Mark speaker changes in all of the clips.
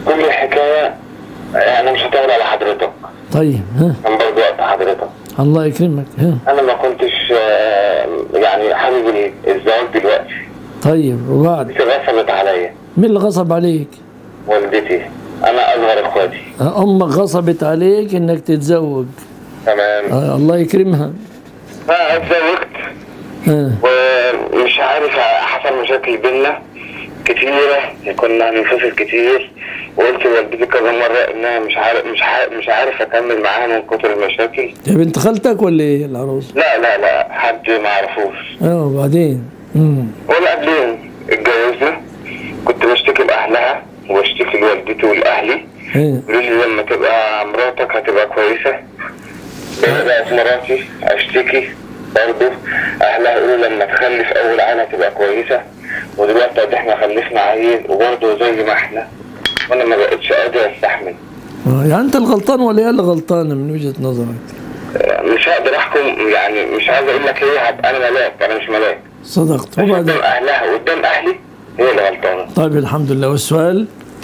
Speaker 1: كل الحكايه انا مش هطول على حضرتك
Speaker 2: طيب ها
Speaker 1: كان برضه وقت حضرتك
Speaker 2: الله يكرمك ها
Speaker 1: انا ما كنتش آه، يعني حابب الزواج دلوقتي
Speaker 2: طيب وبعد
Speaker 1: بس غصبت عليا
Speaker 2: مين اللي غصب عليك
Speaker 1: والدتي انا اصغر اخواتي
Speaker 2: امك غصبت عليك انك تتزوج
Speaker 1: تمام
Speaker 2: آه الله يكرمها
Speaker 1: فاتزوجت
Speaker 2: ها
Speaker 1: ومش عارف حصل مشاكل بينا كتيرة كنا هننفصل كتير وقلت لوالدتي كذا مرة انها مش عارف مش عارف مش عارف اكمل معاها من كتر المشاكل
Speaker 2: يا بنت خالتك ولا ايه العروس
Speaker 1: لا لا لا حد ما اعرفوش
Speaker 2: اه وبعدين امم
Speaker 1: ولا قبلين اتجوزنا كنت بشتكي لاهلها وبشتكي لوالدتي ولاهلي
Speaker 2: ايه
Speaker 1: يقولوا لي لما تبقى مراتك هتبقى كويسة بقى بقت مراتي اشتكي برضه اهلها يقولوا لما تخلف اول عيل هتبقى كويسة ودلوقتي قد احنا خلفنا عيل وبرضه زي ما احنا وانا ما بقتش قادر استحمل
Speaker 2: آه، يعني انت الغلطان ولا هي اللي غلطانه من وجهه نظرك
Speaker 1: مش هقدر احكم يعني مش عايز اقول لك هي هبقى انا ملاك انا مش ملاك
Speaker 2: صدقت
Speaker 1: بس قدام
Speaker 2: وبعدين
Speaker 1: اهلها وقدام اهلي هي اللي غلطانه
Speaker 2: طيب الحمد لله والسؤال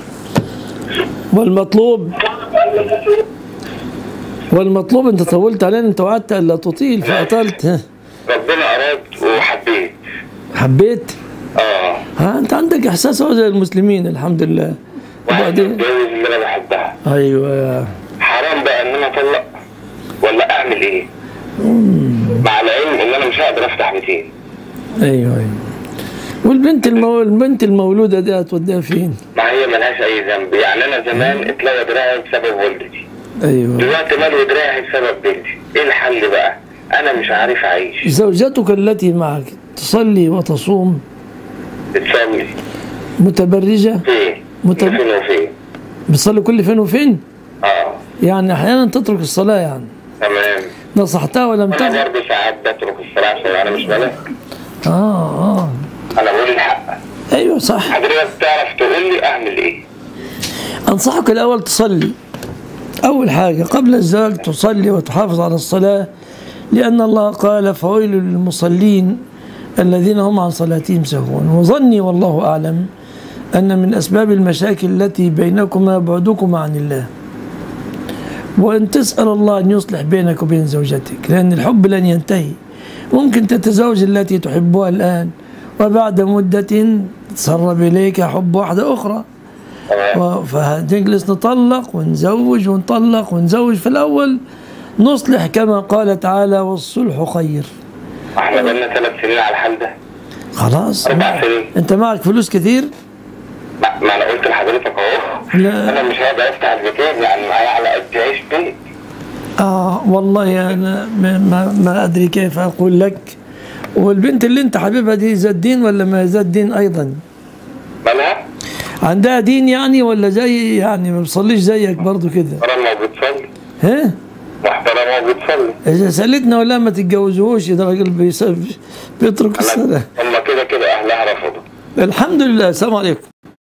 Speaker 2: والمطلوب والمطلوب انت طولت علينا انت وعدت الا تطيل فاطلت ها.
Speaker 1: ربنا اراد وحبيت
Speaker 2: حبيت
Speaker 1: اه
Speaker 2: ها انت عندك احساس هو زي المسلمين الحمد لله
Speaker 1: وعايز
Speaker 2: وبعدين
Speaker 1: اتجوز اللي انا بحبها
Speaker 2: ايوه
Speaker 1: حرام بقى ان انا اطلق ولا اعمل ايه مع العلم ان انا مش هقدر افتح بيتين
Speaker 2: ايوه ايوه والبنت المو... البنت المولوده دي هتوديها فين؟
Speaker 1: ما هي ملهاش اي ذنب يعني انا زمان اتلوى دراعي بسبب والدتي
Speaker 2: ايوه
Speaker 1: دلوقتي ملوي دراعي بسبب بنتي ايه الحل بقى انا مش عارف اعيش
Speaker 2: زوجتك التي معك تصلي وتصوم
Speaker 1: بتصلي
Speaker 2: متبرجه
Speaker 1: فين
Speaker 2: مت-
Speaker 1: فين وفين
Speaker 2: بتصلي كل فين وفين؟
Speaker 1: اه
Speaker 2: يعني احيانا تترك الصلاه يعني
Speaker 1: تمام
Speaker 2: نصحتها ولم
Speaker 1: انا
Speaker 2: تغفر
Speaker 1: برضه ساعات بترك الصلاه عشان انا مش ملاك
Speaker 2: اه اه
Speaker 1: انا بقول الحق
Speaker 2: ايوه صح
Speaker 1: حضرتك تعرف تقول لي اعمل ايه
Speaker 2: انصحك الاول تصلي اول حاجه قبل الزواج تصلي وتحافظ على الصلاه لان الله قال فويل للمصلين الذين هم عن صلاتهم سهون وظني والله اعلم ان من اسباب المشاكل التي بينكما بعدكما عن الله وان تسال الله ان يصلح بينك وبين زوجتك لان الحب لن ينتهي ممكن تتزوج التي تحبها الان وبعد مده تسرب اليك حب واحده اخرى
Speaker 1: تمام
Speaker 2: و- فنجلس نطلق ونزوج ونطلق ونزوج في الأول نصلح كما قال تعالى والصلح خير
Speaker 1: احنا بقالنا ثلاث سنين على الحال ده
Speaker 2: خلاص
Speaker 1: أربع سنين
Speaker 2: أنت معك فلوس كثير
Speaker 1: ما, ما انا قلت لحضرتك اهو
Speaker 2: لا.
Speaker 1: انا مش هقدر افتح البيتين يعني معايا على قد عيش بيت
Speaker 2: آه والله أنا ما, ما, ما أدري كيف أقول لك والبنت اللي أنت حبيبها دي ذات دين ولا ما ذات دين أيضا
Speaker 1: مالها؟
Speaker 2: عندها دين يعني ولا زي يعني ما بتصليش زيك برضو كده
Speaker 1: محترمة وبتصلي
Speaker 2: ها
Speaker 1: محترمة وبتصلي
Speaker 2: إذا سألتنا ولا ما تتجوزوش ده راجل بيس- بيترك
Speaker 1: انا
Speaker 2: الصلاة
Speaker 1: هم كده كده اهلها رفضوا
Speaker 2: الحمد لله السلام عليكم